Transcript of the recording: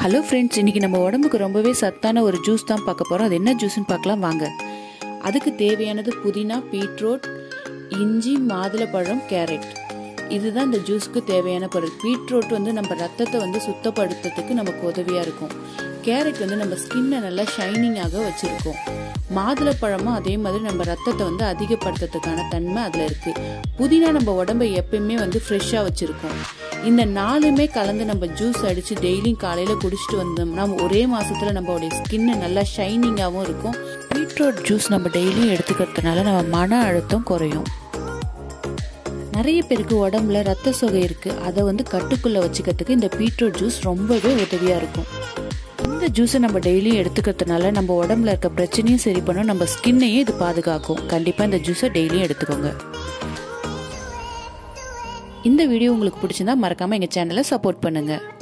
hello friends இன்னைக்கு நம்ம உடம்புக்கு ரொம்பவே சத்தான ஒரு ஜூஸ் தான் பார்க்க போகிறோம் அது என்ன ஜூஸ்னு பார்க்கலாம் வாங்க அதுக்கு தேவையானது புதினா பீட்ரூட் இஞ்சி மாதுளப்பழம் கேரட் இதுதான் இந்த ஜூஸ்க்கு தேவையான பொருள் பீட்ரூட் வந்து நம்ம ரத்தத்தை வந்து சுத்தப்படுத்துறதுக்கு நமக்கு உதவியாக இருக்கும் கேரட் வந்து நம்ம ஸ்கின்னை நல்லா ஷைனிங்காக வச்சுருக்கோம் மாதுளப்பழமும் அதே மாதிரி நம்ம ரத்தத்தை வந்து அதிகப்படுத்துறதுக்கான தன்மை அதில் இருக்குது புதினா நம்ம உடம்பை எப்பயுமே வந்து ஃப்ரெஷ்ஷாக வச்சுருக்கோம் இந்த நாலுமே கலந்து நம்ம ஜூஸ் அடித்து டெய்லியும் காலையில் குடிச்சிட்டு வந்தோம்னா ஒரே மாதத்தில் நம்மளுடைய ஸ்கின்னு நல்லா ஷைனிங்காகவும் இருக்கும் பீட்ரூட் ஜூஸ் நம்ம டெய்லியும் எடுத்துக்கிறதுனால நம்ம மன அழுத்தம் குறையும் நிறைய பேருக்கு உடம்புல ரத்த சொகை இருக்குது அதை வந்து கட்டுக்குள்ளே வச்சுக்கிறதுக்கு இந்த பீட்ரூட் ஜூஸ் ரொம்பவே உதவியாக இருக்கும் இந்த ஜூஸை நம்ம டெய்லியும் எடுத்துக்கிறதுனால நம்ம உடம்புல இருக்க பிரச்சனையும் சரி பண்ணும் நம்ம ஸ்கின்னையும் இது பாதுகாக்கும் கண்டிப்பாக இந்த ஜூஸை டெய்லியும் எடுத்துக்கோங்க இந்த வீடியோ உங்களுக்கு பிடிச்சிருந்தா மறக்காமல் எங்கள் சேனலை சப்போர்ட் பண்ணுங்கள்